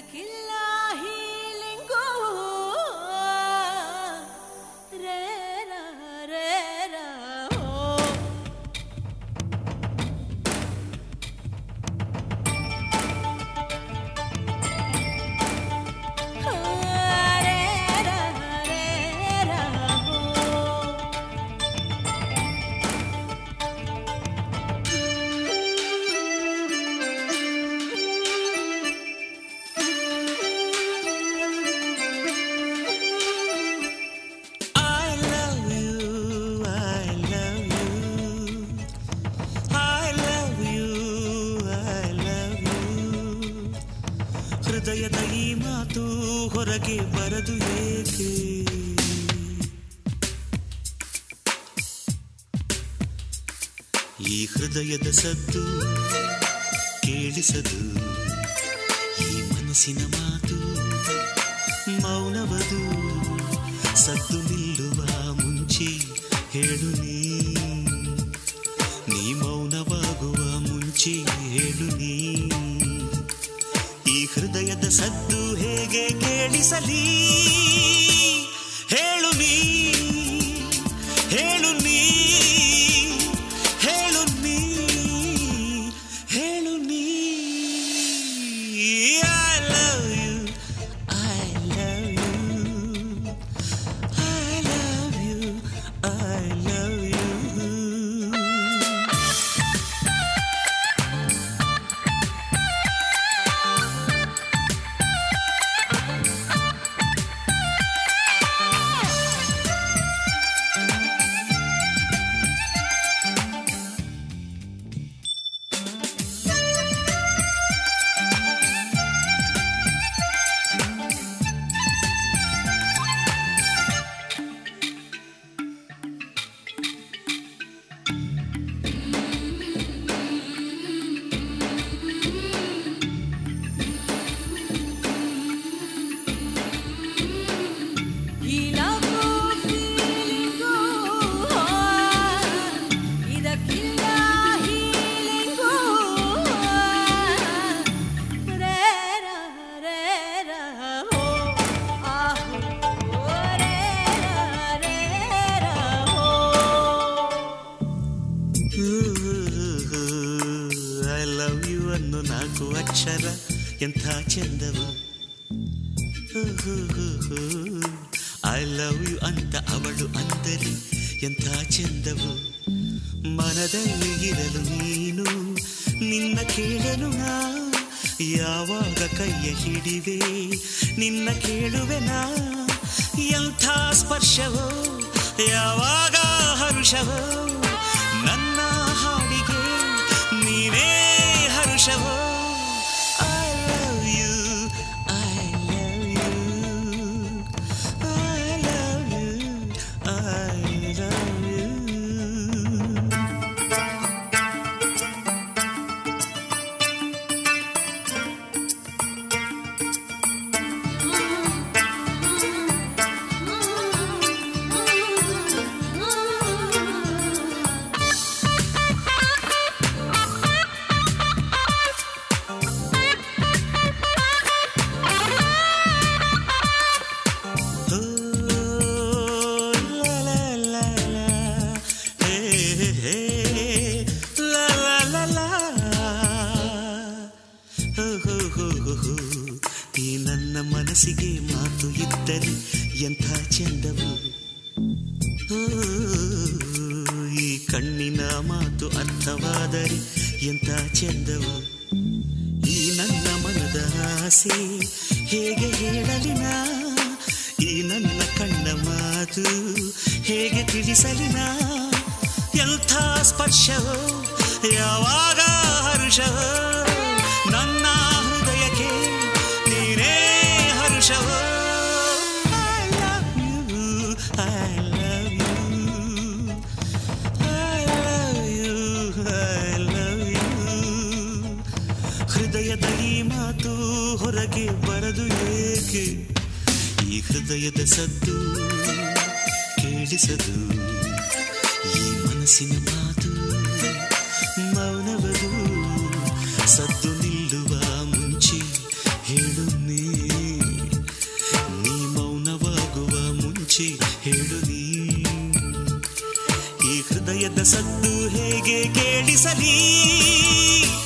ಇದಕ್ಕಿಲ್ಲ healing ರೇ ರಾ ರೇ ರಾ ಓ. ರೇ ರಾ ರೇ ರಾ ಓ. I love you, I love you. I love you, I love you. ಹೃದಯದ ಈ ಮಾತು ಹೊರಗೆ ಬರದು ಏಕೆ ಈ ಹೃದಯದ ಸದ್ದು ಕೇಳಿಸದು ಈ ಮನಸ್ಸಿನ ಮಾತು ಮೌನವದು ಸದ್ದು ನಿಲ್ಲುವ ಮುಂಚೆ ಹೇಳು ನೀ ನೀ ಮೌನವಾಗುವ ಮುಂಚೆ ಹೇಳು ನೀ ಈ ಹೃದಯದ ಸದ್ದು ಹೇಗೆ ಕೇಳಿಸಲಿ ಹೇಳು ನೀ ಹೇಳು ನೀ ಹೇಳು ನೀ ಹೇಳು ನೀ I love you I love you I love you I love you ಈ ಲವ್ ಫೀಲಿಂಗು ಇದಕ್ಕಿಲ್ಲ ಹೀಲಿಂಗು ರೇ ರಾ ರೇ ರಾ ಓ ಆಹೋ ಓ ರೇ ರಾ ರೇ ರಾ ಓ ಐ ಲವ್ ಯು ಅನ್ನೋ ನಾಲ್ಕು ಅಕ್ಷರ ಎಂಥ ಚಂದವು ಐ ಲವ್ ಯು ಅಂತ ಅವಳು ಅಂದರೆ ಎಂಥ ಚಂದವು ಮನದಲ್ಲಿ ಇರಲು ನೀನು ನಿನ್ನ ಕೇಳಲು ನಾ ಯಾವಾಗ ಕೈಯ ಹಿಡಿವೆ ನಿನ್ನ ಕೇಳುವೆನಾ ಎಂಥ ಸ್ಪರ್ಶವೋ ಯಾವಾಗ ಹರುಷವೋ ನನ್ನ ಹಾಡಿಗೆ ನೀನೇ ಹರುಷವೋ I love you, I love you, I love you, I love you. Oh, la la la la, hey hey, la la la la. ಹೋ, ಹೋ, ಹೋ, ಹೋ, ಹೋ. ಈ ನನ್ನ ಮನಸ್ಸಿಗೆ ಮಾತು ಇದ್ದರೆ ಎಂಥ ಚಂದವು ಓ, ಈ ಕಣ್ಣಿನ ಮಾತು ಅರ್ಥವಾದರೆ ಎಂಥ ಚಂದವು ಈ ನನ್ನ ಮನದ ಆಸೆ ಹೇಗೆ ಹೇಳಲಿನ ಈ ನನ್ನ ಕಣ್ಣ ಮಾತು ಹೇಗೆ ತಿಳಿಸಲಿನ ಎಂಥ ಸ್ಪರ್ಶವೋ ಯಾವಾಗ ಹರುಷವೋ ನನ್ನ ಹೃದಯಕ್ಕೆ ನೀನೇ ಹರುಷವೋ I love you, I love you, I love you, I love you. ಹೃದಯದ ಈ ಮಾತು ಹೊರಗೆ ಬರದು ಏಕೆ ಈ ಹೃದಯದ ಸದ್ದು ಕೇಳಿಸದು ಈ ಮನಸ್ಸಿನ ಮಾತು ಮೌನವದು ಸದ್ದು ನಿಲ್ಲುವ ಮುಂಚೆ ಹೇಳು ನೀ ಮುಚ್ಚಿ ಹೇಳು ನೀ ಈ ಹೃದಯದ ಸದ್ದು ಹೇಗೆ ಕೇಳಿಸಲಿ